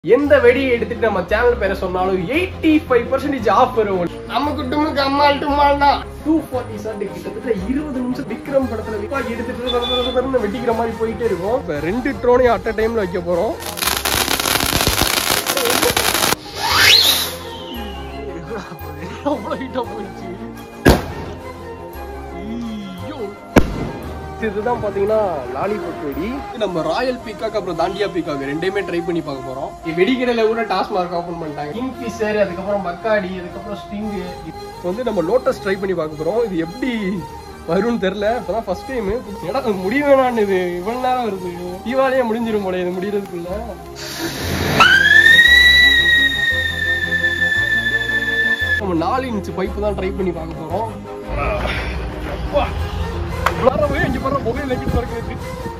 எந்த வெடியை எடுத்துட்டு நம்ம சேனல் பேரை சொன்னாலும் எயிட்டி ஃபைவ் பர்சன்டேஜ் ஆஃப் வரும் நமக்கு டுமுக்கு அம்மாள் டுமால் தான் டூ ஃபார்ட்டி சண்டே கிட்டத்தட்ட இருபது நிமிஷம் விக்ரம் படத்துல விப்பாக்கி எடுத்துட்டு தர, தர, தர, தரன்னு வெட்டிக்கிற மாதிரி போயிட்டே இருக்கும் இப்ப ரெண்டு ட்ரோனையும் அட் அ டைம்ல வைக்க போறோம் அவ்வளவு ஹீட்டா போயிடுச்சு ஐயோ. இதுதான் பாத்தீங்கன்னா லாலிபாப் வெடி நம்ம ராயல் பீகாக் அப்புறம் தாண்டியா பீகாக் ரெண்டையுமே ட்ரை பண்ணி பார்க்க போறோம் இது வெடிக்கடையில கூட டாஸ் மார்க் ஓபன் பண்ணிட்டாங்க கிங்ஃபிஷர் அதுக்கப்புறம் மக்காடி அதுக்கப்புறம் ஸ்டிங் இப்போ வந்து நம்ம லோட்டஸ் ட்ரை பண்ணி பார்க்க போறோம் இது எப்படி வரும்னு தெரியல இப்பதான் ஃபர்ஸ்ட் டைம் எடா முடிவேணான்னு இது இவ்வளவு நேரம் வருது தீபாவளியே முடிஞ்சிரும் போல இது முடியறதுக்குள்ள நம்ம நாலு இன்ச்சு பைப்பு தான் ட்ரை பண்ணி பார்க்க போறோம் அப்பா. வரவே இங்க பாரு புகை லெக்கிட்டு பறக்குது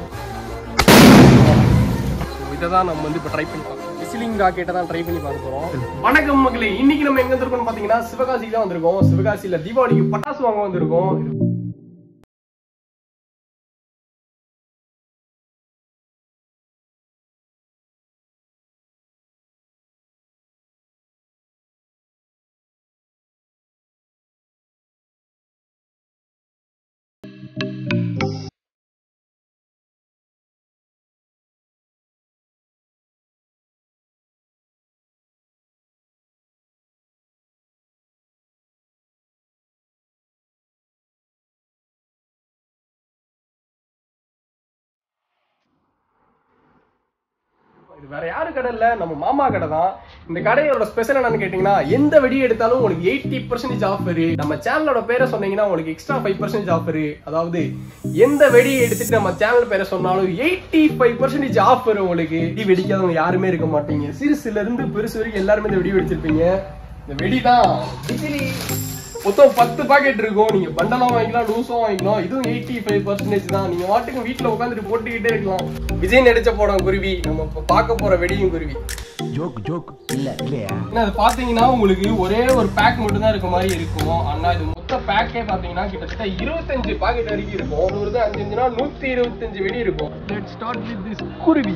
இதை தான் நம்ம வந்து இப்போ ட்ரை பண்ணி பார்க்கறோம் விசிலிங் ராக்கெட்டை தான் ட்ரை பண்ணி பார்க்க போறோம் வணக்கம் மக்களே இன்னைக்கு நம்ம எங்க வந்திருக்கோம்னு பாத்தீங்கன்னா சிவகாசிக்கு தான் வந்திருக்கோம் சிவகாசியில தீபாவளிக்கு பட்டாசு வாங்க வந்திருக்கோம் இது வேற யாரு கடை இல்ல நம்ம மாமா கடை தான் இந்த கடையோட ஸ்பெஷல் என்னன்னு கேட்டீங்கன்னா எந்த வெடி எடுத்தாலும் உங்களுக்கு எயிட்டி பர்சன்டேஜ் ஆஃபர் நம்ம சேனலோட பேரை சொன்னீங்கன்னா உங்களுக்கு எக்ஸ்ட்ரா ஃபைவ் பர்சன்டேஜ் ஆஃபர் அதாவது எந்த வெடி எடுத்துட்டு நம்ம சேனல் பேரை சொன்னாலும் எயிட்டி ஃபைவ் பர்சன்டேஜ் ஆஃபர் உங்களுக்கு வெடி வெடிக்காதவங்க யாருமே இருக்க மாட்டீங்க சிறுசுல இருந்து பெருசு வரைக்கும் எல்லாருமே இந்த வெடி வெடிச்சிருப்பீங்க இந்த வெடி தான் விசிறி மொத்தம் பத்து பாக்கெட் இருக்கும் நீங்க பண்டலும் வாங்கிக்கலாம் லூஸும் வாங்கிக்கலாம் இதுவும் எயிட்டி ஃபைவ் பர்சன்டேஜ் தான் நீங்க வாட்டுக்கு வீட்டுல உட்காந்துட்டு போட்டுக்கிட்டே இருக்கலாம் விஜய் நடிச்ச படம் குருவி நம்ம இப்ப பார்க்க போற வெடியும் குருவி ஜோக் ஜோக் இல்ல இல்லையா ஏன்னா அது பாத்தீங்கன்னா உங்களுக்கு ஒரே ஒரு பேக் மட்டும் தான் இருக்க மாதிரி இருக்கும் ஆனா இது மொத்த பேக்கே பாத்தீங்கன்னா கிட்டத்தட்ட இருபத்தஞ்சு பாக்கெட் வரைக்கும் இருக்கும் ஒரு வருது அஞ்சு அஞ்சுனா நூத்தி இருபத்தஞ்சு வெடி இருக்கும் லெட் ஸ்டார்ட் வித் திஸ் குருவி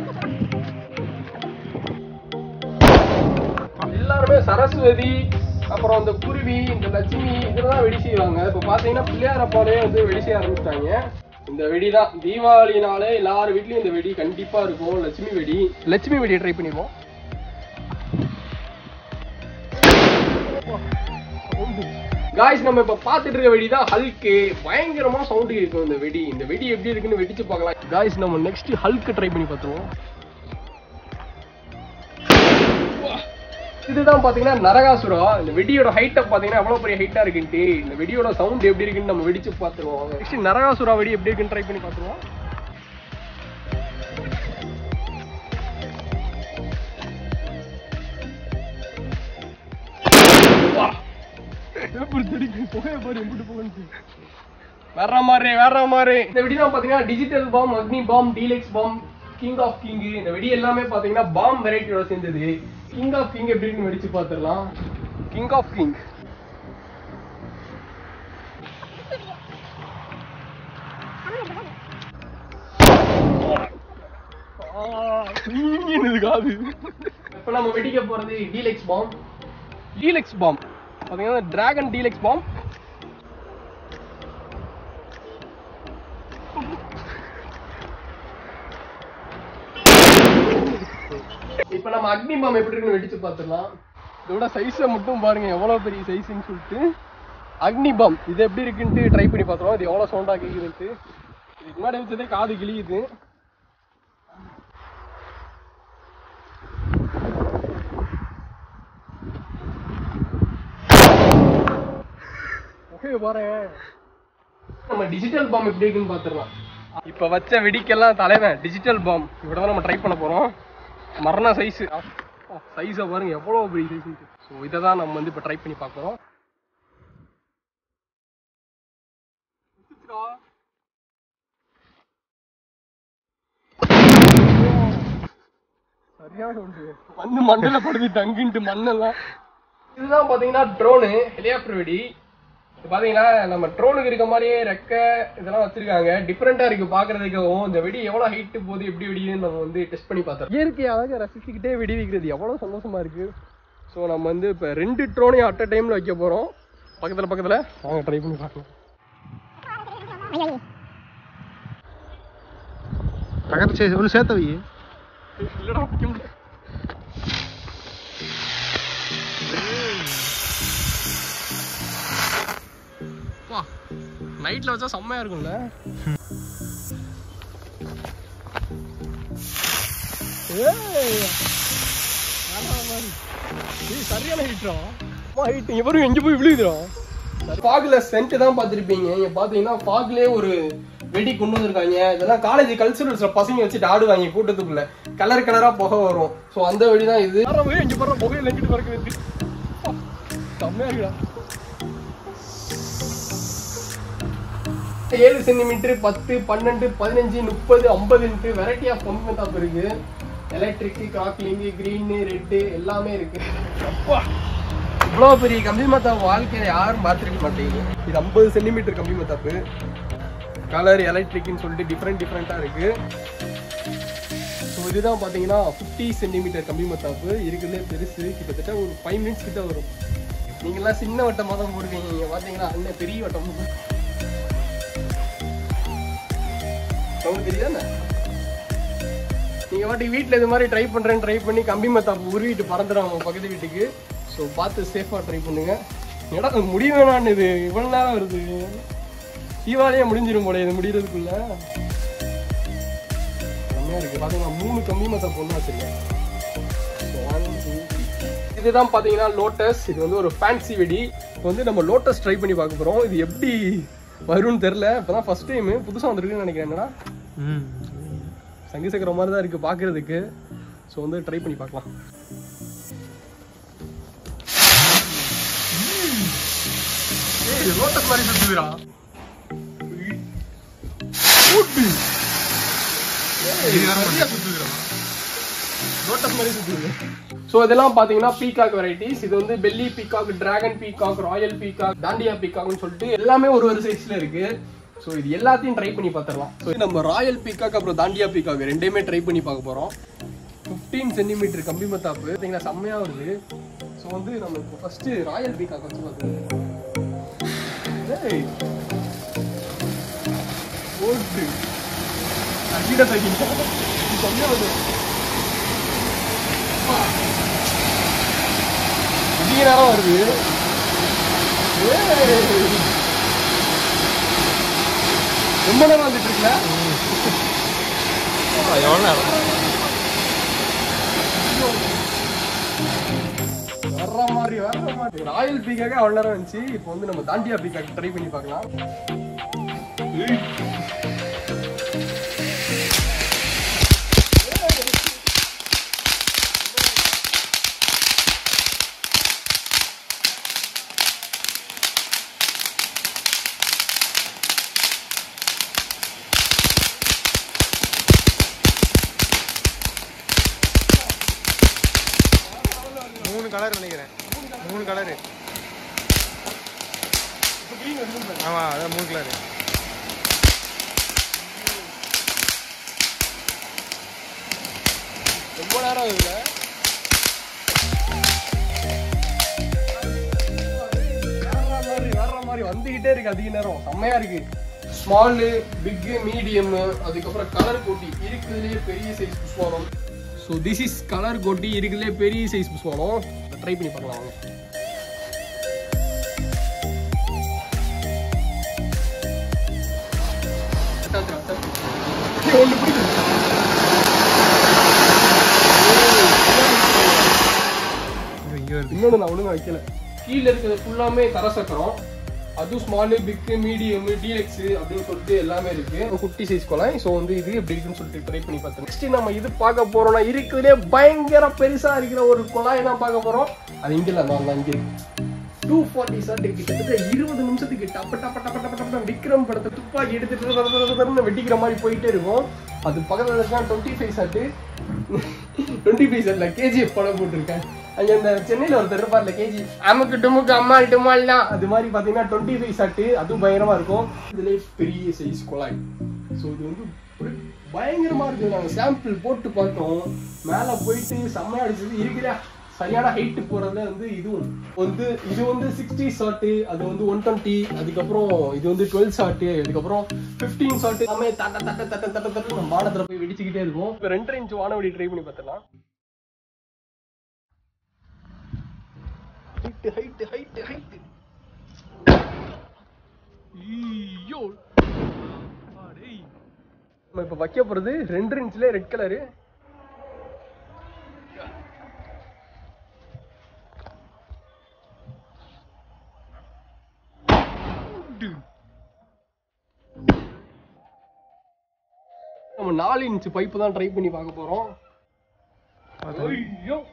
எல்லாருமே சரஸ்வதி அப்புறம் இந்த குருவி இந்த லட்சுமி இதெல்லாம் வெடி செய்வாங்க இப்போ பாத்தீங்கன்னா பிள்ளையாரப்பாலே வந்து வெடி செய்ய ஆரம்பிச்சிட்டாங்க இந்த வெடி தான் தீபாவளினாலே எல்லார் வீட்லயும் இந்த வெடி கண்டிப்பா இருக்கும் லட்சுமி வெடி லட்சுமி வெடியை ட்ரை பண்ணிப்போம் காய்ஸ் நம்ம இப்ப பாத்துட்டு இருக்க வெடி தான் ஹல்க்கு பயங்கரமா சவுண்ட் இருக்கும் இந்த வெடி இந்த வெடி எப்படி இருக்குன்னு வெடிச்சு பார்க்கலாம் காய்ஸ் நம்ம நெக்ஸ்ட் ஹல்க் ட்ரை பண்ணி பார்த்துருவோம் இதுதான் பாத்தீங்கன்னா நரகாசுரா இந்த வெடியோட ஹைட்டை பாத்தீங்கன்னா எவ்வளவு பெரிய ஹைட்டா இருக்குன்ட்டு இந்த வெடியோட சவுண்ட் எப்படி இருக்குன்னு நம்ம வெடிச்சு பார்த்துருவோம் நெக்ஸ்ட் நரகாசுரா வெடி எப்படி இருக்குன்னு ட்ரை பண்ணி பார்த்துருவோம் வா. எப்படி தெரியுது புகையை பாரு எம்பிட்டு போகணும் வேற மாதிரி வேற மாதிரி இந்த வெடிலாம் பாத்தீங்கன்னா digital bomb Agni bomb deluxe bomb king of king இந்த வெடி எல்லாமே பாத்தீங்கன்னா பாம் வெரைட்டியோட சேர்ந்தது கிங் ஆஃப் கிங் எப்படி இருக்குன்னு வெடிச்சு பார்த்துடலாம் கிங் ஆஃப் கிங் காது இப்ப நம்ம வெடிக்க போறது டீலெக்ஸ் பாம் டீலெக்ஸ் பாம் பாத்தீங்கன்னா டிராகன் டீலெக்ஸ் பாம் இப்ப நம்ம அக்னி பாம் எப்படி இருக்குன்னு வெடிச்சு பார்த்துடலாம் இதோட சைஸை மட்டும் பாருங்க எவ்வளவு பெரிய சைஸ்ன்னு சொல்லிட்டு அக்னி பாம் இது எப்படி இருக்குன்ட்டு ட்ரை பண்ணி பார்த்துருவோம் இது எவ்வளவு சவுண்டா கேக்குதுன்ட்டு இதுக்கு முன்னாடி வச்சதே காது கிழியுது ஓகே பாருங்க நம்ம டிஜிட்டல் பாம் எப்படி இருக்குன்னு பார்த்துடலாம் இப்போ வச்ச வெடிக்கெல்லாம் தலைவன் டிஜிட்டல் பாம் இவ்வளோ தான் நம்ம ட்ரை பண்ண போகிறோம் மரண சைஸு சைஸை பாருங்க எவ்வளோ பெரிய சைஸ் ஸோ இதை தான் நம்ம வந்து இப்போ ட்ரை பண்ணி பார்க்குறோம் சரியான ஒன்று வந்து மண்ணில் படுது தங்கின்ட்டு மண்ணெல்லாம் இதுதான் பார்த்தீங்கன்னா ட்ரோனு ஹெலிகாப்டர் வெடி இப்ப பாத்தீங்கன்னா நம்ம ட்ரோனுக்கு இருக்க மாதிரியே ரெக்க இதெல்லாம் வச்சிருக்காங்க டிஃப்ரெண்டா இருக்கு பாக்குறதுக்கும் இந்த வெடி எவ்வளவு ஹைட் போகுது எப்படி வெடியுதுன்னு நம்ம வந்து டெஸ்ட் பண்ணி பார்த்தோம் இயற்கை அழகா ரசிச்சுக்கிட்டே வெடி வைக்கிறது எவ்வளவு சந்தோஷமா இருக்கு ஸோ நம்ம வந்து இப்போ ரெண்டு ட்ரோனையும் அட் அ டைம்ல வைக்க போறோம் பக்கத்துல பக்கத்துல வாங்க ட்ரை பண்ணி பார்க்கலாம் பக்கத்து சே ஒன்று சேர்த்த வை இல்லடா வைக்க முடியல நைட்ல வச்சா செம்மையா இருக்கும்ல ஏய், வேற மாதிரி. ஏய், சரியான ஹைட்ரா ஹைட் எவரும் எங்க போய் விழுகுதுறோம் ஃபாக்ல சென்ட் தான் பார்த்திருப்பீங்க இங்க பாத்தீங்கன்னா ஃபாக்லயே ஒரு வெடி கொண்டு வந்திருக்காங்க இதெல்லாம் காலேஜ் கல்ச்சுரல்ஸ்ல பசங்க வச்சுட்டு ஆடுவாங்க கூட்டத்துக்குள்ள கலர் கலரா புகை வரும் சோ அந்த வெடி தான் இது இங்க போற புகையில எங்கிட்டு பறக்குது செம்மையா இருக்குடா ஏழு சென்டிமீட்டர் பத்து பன்னெண்டு பதினஞ்சு முப்பது ஐம்பதுன்ட்டு வெரைட்டி ஆஃப் கம்பி மெத்தாப் இருக்கு எலக்ட்ரிக் கிராக்லிங் கிரீன் ரெட்டு எல்லாமே இருக்கு அப்பா இவ்வளோ பெரிய கம்பி மத்தாப் வாழ்க்கையில யாரும் பார்த்துருக்க மாட்டீங்க இது ஐம்பது சென்டிமீட்டர் கம்பி மத்தாப்பு கலர் எலக்ட்ரிக்னு சொல்லிட்டு டிஃப்ரெண்ட் டிஃப்ரெண்ட்டாக இருக்கு ஸோ இதுதான் பார்த்தீங்கன்னா ஃபிஃப்டி சென்டிமீட்டர் கம்பி மத்தாப்பு இருக்குதுலே பெருசு கிட்டத்தட்ட ஒரு ஃபைவ் மினிட்ஸ் கிட்ட வரும் நீங்களாம் சின்ன வட்டமாக தான் போடுவீங்க இங்கே பார்த்தீங்கன்னா அண்ணன் பெரிய வட்டம் உங்களுக்கு தெரியாதுண்ணே நீங்கள் வாட்டி வீட்டில் இது மாதிரி ட்ரை பண்ணுறேன்னு ட்ரை பண்ணி கம்பி மத்தாப்பு உருவிட்டு பறந்துடும் பக்கத்து வீட்டுக்கு ஸோ பார்த்து சேஃபாக ட்ரை பண்ணுங்க ஏடா முடிவேணான்னு இது இவ்வளோ நேரம் வருது தீபாவளியே முடிஞ்சிடும் போல இது முடிகிறதுக்குள்ள செம்மையா இருக்கு பாத்தீங்கன்னா மூணு கம்பி மத்தாப்பு ஒன்று வச்சிருக்கேன் So, one, two, three. இதுதான் பாத்தீங்கன்னா லோட்டஸ் இது வந்து ஒரு ஃபேன்சி வெடி இப்போ வந்து நம்ம லோட்டஸ் ட்ரை பண்ணி பார்க்க போறோம் இது எப்படி வரும்னு தெரியல இப்பதான் ஃபர்ஸ்ட் டைம் புதுசா வந்திருக்குன்னு நினைக்கிறேன் என்னடா ம் சங்கு சக்கர மாதிரி தான் இருக்கு பாக்குறதுக்கு ஸோ வந்து ட்ரை பண்ணி பார்க்கலாம் ஏய் லோட்டஸ் மாதிரி சுத்துதுடா ஊட்டு. ஏய், சரியா சுத்துதுடா. லோட்டஸ் மாதிரி சுத்துது ஸோ இதெல்லாம் பார்த்தீங்கன்னா பீகாக் வெரைட்டிஸ் இது வந்து பெல்லி peacock dragon peacock royal peacock Dandiya பீகாக்னு சொல்லிட்டு எல்லாமே ஒரு ஒரு சைஸ்ல இருக்கு ஸோ இது எல்லாத்தையும் ட்ரை பண்ணி பார்த்துடலாம் ஸோ நம்ம ராயல் பீகாக் அப்புறம் தாண்டியா பீகாக் ரெண்டையுமே ட்ரை பண்ணி பார்க்க போகிறோம் ஃபிஃப்டீன் சென்டிமீட்டர் கம்பி மத்தாப்பு பார்த்தீங்கன்னா செம்மையாக வருது ஸோ வந்து நம்ம இப்போ ஃபஸ்ட்டு ராயல் பீகாக் வச்சு பார்த்துருவோம் ஏய் ஓட்டு அடிட தகிங்க செம்மையாக வருது அதிக நேரம் வருது ஏய். ரொம்ப நேரம் வந்துட்டு இருக்குல்ல எவ்வளோ நேரம் வர்ற மாதிரி வர்ற மாதிரி ராயல் பீக்காக அவ்வளோ நேரம் வந்துச்சு இப்போ வந்து நம்ம தாண்டியா பீக்காக் ட்ரை பண்ணி பார்க்கலாம் ஏய். மூணு கலர் நினைக்கிறேன் மூணு கலரு இப்போ green வருது பாரு. ஆமாம் அதான் மூணு கலரு ரொம்ப நேரம் ஆகுதுல வேற மாதிரி வேற மாதிரி வந்துகிட்டே இருக்கு அதிக நேரம் செம்மையா இருக்கு ஸ்மாலு பிக் மீடியம் அதுக்கப்புறம் கலர் கோட்டி இருக்குதுலயே பெரிய சைஸ் புஷ்வானம் ஸோ திஸ் இஸ் கலர் கோட்டி இருக்குதுலயே பெரிய சைஸ் புஷ்வானம் ட்ரை பண்ணி பார்க்கலாம் வாங்க ஒன்று பிடிக்கும் இங்கே வருது இன்னொன்று நான் ஒழுங்கா வைக்கல கீழே இருக்கிறது ஃபுல்லாமே தர சக்கரம் அதுவும் ஸ்மாலு பிக்கு மீடியம் டிஎக்ஸ் அப்படின்னு சொல்லிட்டு எல்லாமே இருக்கு ஒரு குட்டி சைஸ் குழாய் ஸோ வந்து இது எப்படி இருக்குன்னு சொல்லிட்டு ட்ரை பண்ணி பார்த்தேன் நெக்ஸ்ட் நம்ம இது பார்க்க போறோம்னா இருக்குதுலே பயங்கர பெருசா இருக்கிற ஒரு குழாய் தான் பார்க்க போறோம் அது இங்க இல்லை நான் இங்க இருக்கு டூ ஃபார்ட்டி சார்ட் கிட்டத்தட்ட இருபது நிமிஷத்துக்கு டப்ப டப்ப டப்ப டப்ப டப்ப விக்ரம் படத்தை துப்பாக்கி எடுத்துட்டு தர தர தர தரன்னு வெட்டிக்கிற மாதிரி போயிட்டே இருக்கும் அது பக்கத்துல இருக்கான் twenty five shot twenty five சார்ட்ல கேஜிஎஃப் படம் போட்டிருக்கேன் அங்க இந்த சென்னையில ஒருத்தர் இருப்பார்ல கேஜி அமுக்கு டுமுக்கு அம்மாள் டுமால் தான் அது மாதிரி பாத்தீங்கன்னா டுவெண்ட்டி ஃபைவ் ஷாட்டு அதுவும் பயங்கரமா இருக்கும் இதுலயே பெரிய சைஸ் குழாய் ஸோ இது வந்து ஒரு பயங்கரமா இருக்கு நாங்க சாம்பிள் போட்டு பார்த்தோம் மேல போயிட்டு செம்மையா அடிச்சது இருக்கிற சரியான ஹைட் போறதுல வந்து இதுவும் வந்து இது வந்து சிக்ஸ்டி ஷாட்டு அது வந்து ஒன் டுவெண்ட்டி அதுக்கப்புறம் இது வந்து டுவெல் ஷாட்டு அதுக்கப்புறம் ஃபிஃப்டீன் ஷாட்டு எல்லாமே தட்ட தட்ட தட்ட தட்ட தட்ட நம்ம வானத்துல போய் வெடிச்சுக்கிட்டே இருக்கும் இப்போ ரெண்டரை இன்ச் வானவெடி ட்ரை பண்ணி பார்த்துலாம் ஹைட் ஹைட் ஹைட் ஹைட் ஐயோ நம்ம இப்ப வைக்க போறது ரெண்டு இன்ச்ல ரெட் கலரு நம்ம நாலு இன்ச் பைப்பு தான் ட்ரை பண்ணி பார்க்க போறோம் ஐயோ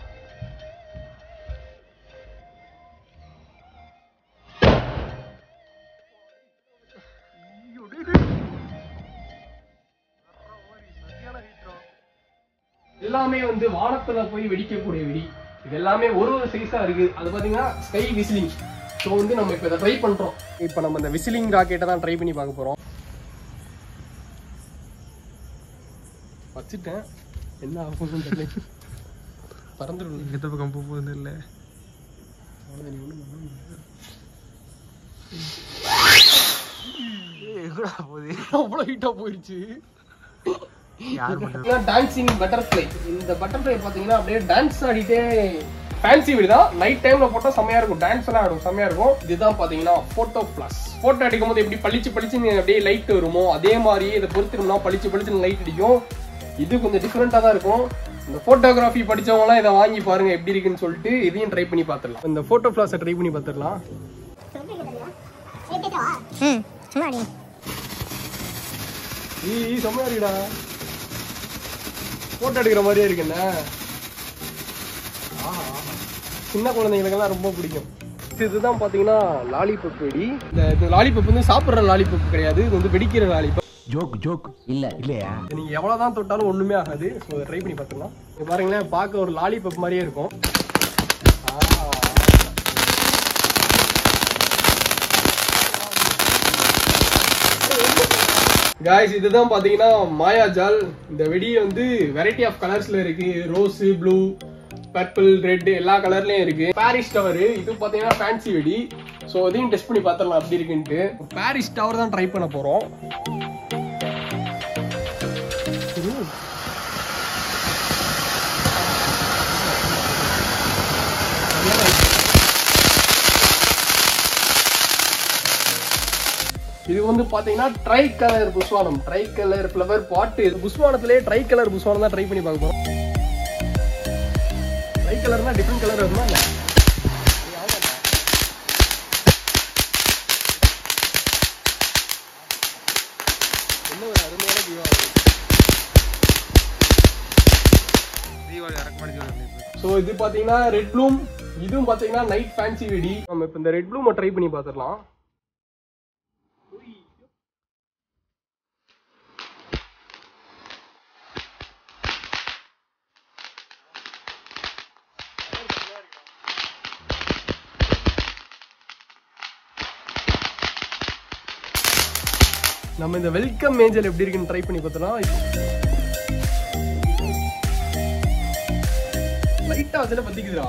ஐயோ, டேய், டேய். எல்லாமே வந்து வானத்துல போய் வெடிக்கக்கூடிய வெடி இது எல்லாமே ஒரு ஒரு சைஸா இருக்கு அது பாத்தீங்கன்னா ஸ்கை விசிலிங் ஸோ வந்து நம்ம இப்போ இதை ட்ரை பண்றோம் இப்போ நம்ம இந்த விசிலிங் ராக்கெட்டை தான் ட்ரை பண்ணி பார்க்க போறோம் வச்சுட்டேன் என்ன ஆகும் தெரியல பறந்துடும் எந்த பக்கம் போக போகுது இல்லை எங்கடா போகுது அவ்வளோ ஹீட்டா போயிடுச்சு யார் பண்றது டான்சிங் பட்டர்ஃப்ளை இந்த பட்டர்ஃப்ளை பாத்தீங்கன்னா அப்படியே டான்ஸ் ஆடிட்டே ஃபேன்சி வீடு தான் நைட் டைம்ல போட்டா செமையா இருக்கும் டான்ஸ் எல்லாம் ஆடும் செமையா இருக்கும் இதுதான் பாத்தீங்கன்னா போட்டோ பிளஸ் போட்டோ அடிக்கும் போது எப்படி பளிச்சு பளிச்சுன்னு அப்படியே லைட் வருமோ அதே மாதிரி இதை பொறுத்திருந்தா பளிச்சு பளிச்சுன்னு லைட் அடிக்கும் இது கொஞ்சம் டிஃப்ரெண்டா தான் இருக்கும் இந்த போட்டோகிராஃபி படிச்சவங்கலாம் இதை வாங்கி பாருங்க எப்படி இருக்குன்னு சொல்லிட்டு இதையும் ட்ரை பண்ணி பார்த்துடலாம் இந்த போட்டோ பிளாஸை ட்ரை பண்ணி பார்த்துடலாம் ம் சும்மா அடி ஈ செம்மையா இருக்குடா போட்டோ எடுக்கிற மாதிரியே இருக்குண்ணே ஆஹா, ஆஹா. சின்ன குழந்தைங்களுக்கெல்லாம் ரொம்ப பிடிக்கும் இதுதான் பாத்தீங்கன்னா லாலிபப் வெடி இந்த இந்த லாலிபப் வந்து சாப்பிடுற லாலிபப் கிடையாது இது வந்து வெடிக்கிற லாலிபப் ஜோக் ஜோக் இல்ல இல்லையா இதை நீங்க எவ்வளவுதான் தொட்டாலும் ஒண்ணுமே ஆகாது ஸோ இதை ட்ரை பண்ணி பார்த்துக்கலாம் இங்க பாருங்களேன் பார்க்க ஒரு லாலிபப் மாதிரியே இருக்கும் ஆ. காய்ஸ் இதுதான் பாத்தீங்கன்னா மாயாஜால் இந்த வெடி வந்து வெரைட்டி ஆஃப் கலர்ஸ்ல இருக்கு ரோஸ் ப்ளூ பர்பிள் ரெட் எல்லா கலர்லயும் இருக்கு பாரிஸ் டவர் இது பாத்தீங்கன்னா ஃபேன்சி வெடி ஸோ அதையும் டெஸ்ட் பண்ணி பார்த்துடலாம் அப்படி இருக்குன்ட்டு பாரிஸ் டவர் தான் ட்ரை பண்ண போறோம் இது வந்து பாத்தீங்கன்னா ட்ரை கலர் புஸ்வானம் ட்ரை கலர் ஃப்ளவர் பாட்டு புஸ்வானத்திலே ட்ரை கலர் புஸ்வானம் தான் ட்ரை பண்ணி பார்க்க போறோம் ட்ரை கலர்னா டிஃப்ரெண்ட் கலர் வருமா இல்ல ஏய், ஆமாடா. என்ன ஒரு அருமையான தீபாவளி தீபாவளி அரக்கமாடி தீபாவளி ஸோ இது பாத்தீங்கன்னா ரெட் ப்ளூம் இதுவும் பாத்தீங்கன்னா நைட் ஃபேன்சி வெடி நம்ம இப்போ இந்த ரெட் ப்ளூமை ட்ரை பண்ணி பார்த்துடலாம் நம்ம இந்த வெல்கம் மேஞ்சல் எப்படி இருக்குன்னு ட்ரை பண்ணி பார்த்தோம்னா லைட்டா அதுல பத்திக்குதுடா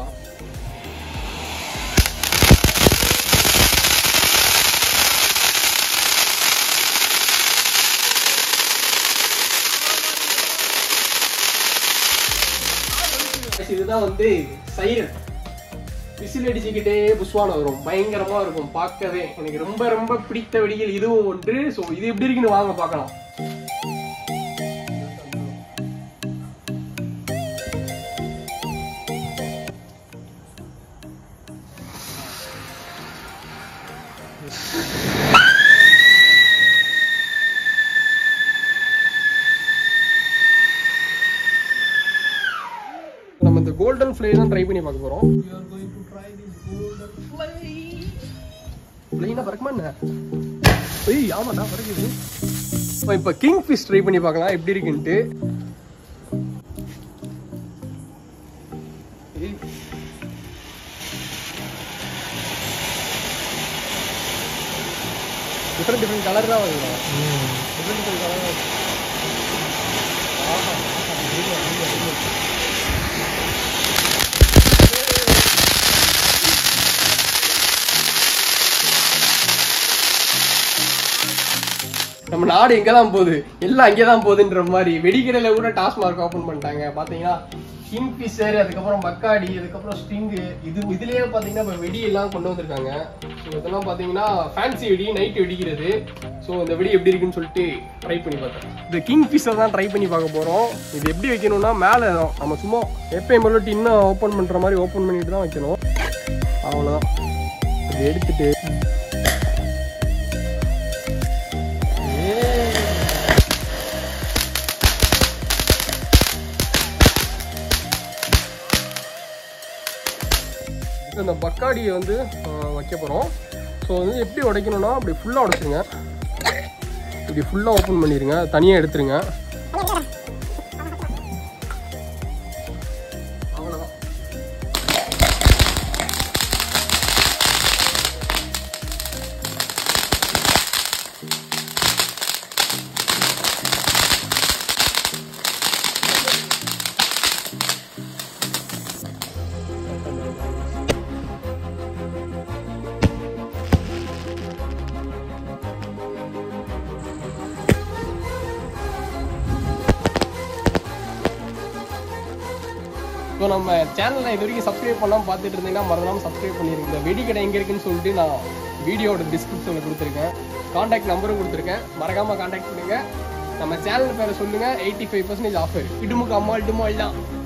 இதுதான் வந்து சைரன் விசில் அடிச்சுக்கிட்டே புஷ்வானம் வரும் பயங்கரமா இருக்கும் பார்க்கவே எனக்கு ரொம்ப ரொம்ப பிடித்த வெடிகள் இதுவும் ஒன்று ஸோ இது எப்படி இருக்குன்னு வாங்க பார்க்கலாம் நம்ம இந்த கோல்டன் ஃப்ளை தான் ட்ரை பண்ணி பார்க்க போறோம் ஃப்ளைனா பறக்குமா என்ன ஏய் ஆமாடா பறக்குது இப்போ இப்போ கிங் ஃபிஷ் ட்ரை பண்ணி பார்க்கலாம் எப்படி இருக்குன்ட்டு ஏய். டிஃப்ரெண்ட் டிஃப்ரெண்ட் கலர் தான் வருது டிஃப்ரெண்ட் டிஃப்ரெண்ட் கலர் நம்ம நாடு எங்க தான் போகுது எல்லாம் அங்கே தான் போகுதுன்ற மாதிரி வெடிக்கடையில கூட டாஸ்மார்க் ஓபன் பண்ணிட்டாங்க பாத்தீங்கன்னா கிங்ஃபிஷர் அதுக்கப்புறம் பக்காடி அதுக்கப்புறம் ஸ்டிங்கு இது இதுலயே பாத்தீங்கன்னா இப்போ வெடி எல்லாம் கொண்டு வந்திருக்காங்க ஸோ இதெல்லாம் பாத்தீங்கன்னா ஃபேன்சி வெடி நைட் வெடிக்கிறது ஸோ இந்த வெடி எப்படி இருக்குன்னு சொல்லிட்டு ட்ரை பண்ணி பார்த்தேன் இந்த கிங் ஃபிஷர் தான் ட்ரை பண்ணி பார்க்க போறோம் இது எப்படி வைக்கணும்னா மேலே நம்ம சும்மா எப்பயும் போல டின்னை ஓப்பன் பண்ற மாதிரி ஓப்பன் பண்ணிட்டு தான் வைக்கணும் அவ்வளோதான் இது எடுத்துட்டு ஏய். இப்போ இந்த பக்காடியை வந்து ஆஹ், வைக்க போகிறோம் ஸோ வந்து எப்படி உடைக்கணும்னா அப்படி ஃபுல்லாக உடைச்சிருங்க இப்படி ஃபுல்லாக ஓப்பன் பண்ணிடுங்க தனியாக எடுத்துருங்க அவ்வளோதான் ஸோ நம்ம சேனலை இது வரைக்கும் சப்ஸ்கிரைப் பண்ணாமல் பார்த்துட்டு இருந்தீங்கன்னா மறந்துடாமல் சப்ஸ்கிரைப் பண்ணிருங்க இந்த வெடிக்கடை எங்கே இருக்குன்னு சொல்லிட்டு நான் வீடியோட டிஸ்கிரிப்ஷனில் கொடுத்துருக்கேன் காண்டாக்ட் நம்பரும் கொடுத்துருக்கேன் மறக்காமல் காண்டாக்ட் பண்ணுங்க நம்ம சேனல் பேரை சொல்லுங்கள் எயிட்டி ஃபைவ் பர்சன்டேஜ் ஆஃபர் இடுமுக்கு அம்மாள் டுமால் தான்